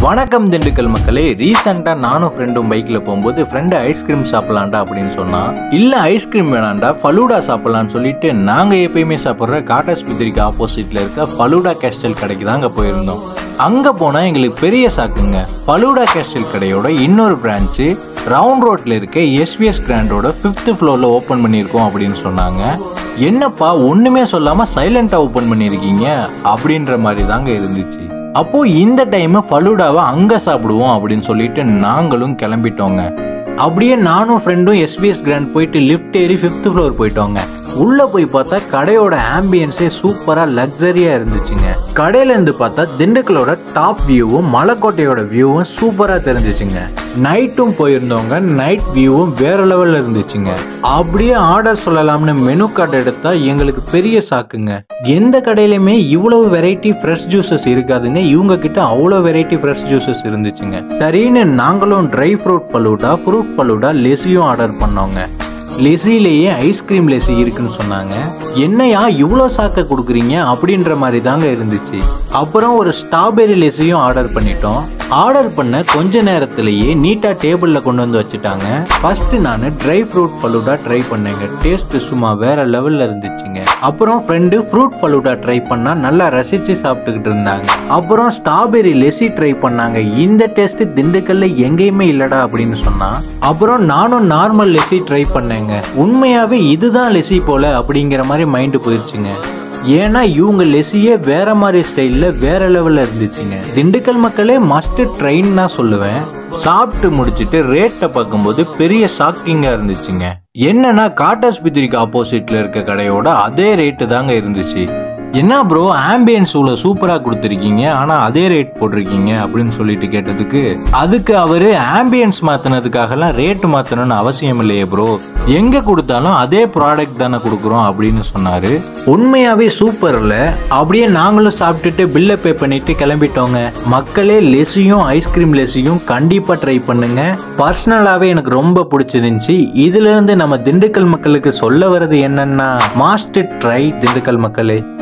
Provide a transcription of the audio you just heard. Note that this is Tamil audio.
வணக்கம் திண்டுக்கல் மக்களே ரீசெண்டா நானும் ஃப்ரெண்டும் பைக்ல போகும்போது ஃப்ரெண்டு ஐஸ்கிரீம் சாப்பிடலாம்டா அப்படின்னு சொன்னா இல்ல ஐஸ்கிரீம் வேணாம்டா ஃபலூடா சாப்பிடலாம்னு சொல்லிட்டு நாங்க எப்பயுமே சாப்பிடுற காட்டாஸ்பத்திரிக்கு ஆப்போசிட்ல இருக்க ஃபலூடா கேஸ்டல் கடைக்கு தாங்க போயிருந்தோம் அங்க போனா எங்களுக்கு பெரிய சாக்குங்க ஃபலூடா கேஸ்டல் கடையோட இன்னொரு பிரான்ச்சு ரவுண்ட் ரோட்ல இருக்க எஸ்விஎஸ் கிராண்டோட ஃபிஃப்த் ஃப்ளோர்ல ஓபன் பண்ணியிருக்கோம் அப்படின்னு சொன்னாங்க என்னப்பா ஒண்ணுமே சொல்லாம சைலண்டா ஓபன் பண்ணிருக்கீங்க அப்படின்ற மாதிரி தாங்க இருந்துச்சு அப்போ இந்த டைம் ஃபலூடாவை அங்க சாப்பிடுவோம் அப்படின்னு சொல்லிட்டு நாங்களும் கிளம்பிட்டோங்க அப்படியே நானும் ஃப்ரெண்டும் எஸ்பிஎஸ் கிராண்ட் போயிட்டு லிஃப்ட் ஏறி ஃபிஃப்த் ஃப்ளோர் போயிட்டோங்க உள்ள போய் பார்த்தா கடையோட ஆம்பியன்ஸே சூப்பரா லக்ஸரியா இருந்துச்சுங்க கடையில இருந்து பார்த்தா திண்டுக்கலோட டாப் வியூவும் மலைக்கோட்டையோட வியூவும் சூப்பரா தெரிஞ்சிச்சுங்க நைட்டும் போயிருந்தவங்க நைட் வியூவும் வேற லெவல்ல இருந்துச்சுங்க அப்படியே ஆர்டர் சொல்லலாம்னு மெனு கார்டு எடுத்தா எங்களுக்கு பெரிய சாக்குங்க எந்த கடையிலுமே இவ்வளவு வெரைட்டி ஃப்ரெஷ் ஜூசஸ் இருக்காதுங்க இவங்க கிட்ட அவ்வளோ வெரைட்டி ஃப்ரெஷ் ஜூசஸ் இருந்துச்சுங்க சரின்னு நாங்களும் dry fruit falooda fruit falooda லெசியும் ஆர்டர் பண்ணோங்க லெசிலேயே ஐஸ்கிரீம் லெசி இருக்குன்னு சொன்னாங்க என்னையா இவ்வளோ சாக்க கொடுக்குறீங்க அப்படின்ற மாதிரி தாங்க இருந்துச்சு அப்புறம் ஒரு ஸ்ட்ராபெரி லெசியும் ஆர்டர் பண்ணிட்டோம் ஆர்டர் பண்ண கொஞ்ச நேரத்திலேயே நீட்டா டேபிள்ல கொண்டு வந்து வச்சுட்டாங்க ஃபர்ஸ்ட் நான் ட்ரை ஃப்ரூட் ஃபலூடா ட்ரை பண்ணேங்க டேஸ்ட் சும்மா வேற லெவல்ல இருந்துச்சுங்க அப்புறம் ஃப்ரெண்டு ஃப்ரூட் ஃபலூடா ட்ரை பண்ணா நல்லா ரசிச்சு சாப்பிட்டுக்கிட்டு இருந்தாங்க அப்புறம் ஸ்ட்ராபெரி லெசி ட்ரை பண்ணாங்க இந்த டேஸ்ட் திண்டுக்கல்ல எங்கேயுமே இல்லடா அப்படின்னு சொன்னா அப்புறம் நானும் நார்மல் லெசி ட்ரை பண்ணேங்க உண்மையாவே இதுதான் லெசி போல அப்படிங்கிற மாதிரி மைண்டு போயிருச்சுங்க ஏன்னா இவங்க லெசியே வேற மாதிரி ஸ்டைல்ல வேற லெவல்ல இருந்துச்சுங்க திண்டுக்கல் மக்களே மஸ்ட் ட்ரெயின் தான் சொல்லுவேன் சாப்பிட்டு முடிச்சிட்டு ரேட்டை பார்க்கும்போது பெரிய ஷாக்கிங்கா இருந்துச்சுங்க என்னன்னா காட்டாஸ்பத்திரிக்கு ஆப்போசிட்ல இருக்க கடையோட அதே ரேட்டு தாங்க இருந்துச்சு என்ன ப்ரோ ஆம்பியன்ஸ் இவ்வளோ சூப்பராக கொடுத்துருக்கீங்க ஆனால் அதே ரேட் போட்டிருக்கீங்க அப்படின்னு சொல்லிட்டு கேட்டதுக்கு அதுக்கு அவர் ஆம்பியன்ஸ் மாற்றினதுக்காகலாம் ரேட்டு மாற்றணும்னு அவசியம் இல்லையே ப்ரோ எங்கே கொடுத்தாலும் அதே ப்ராடக்ட் தானே கொடுக்குறோம் அப்படின்னு சொன்னார் உண்மையாகவே சூப்பரில் அப்படியே நாங்களும் சாப்பிட்டுட்டு பில்லை பே பண்ணிட்டு கிளம்பிட்டோங்க மக்களே லெஸியும் ஐஸ்கிரீம் லெஸியும் கண்டிப்பாக ட்ரை பண்ணுங்க பர்சனலாகவே எனக்கு ரொம்ப பிடிச்சிருந்துச்சு இதுலேருந்து நம்ம திண்டுக்கல் மக்களுக்கு சொல்ல வர்றது என்னன்னா மாஸ்டர் ட்ரை திண்டுக்கல் மக்களே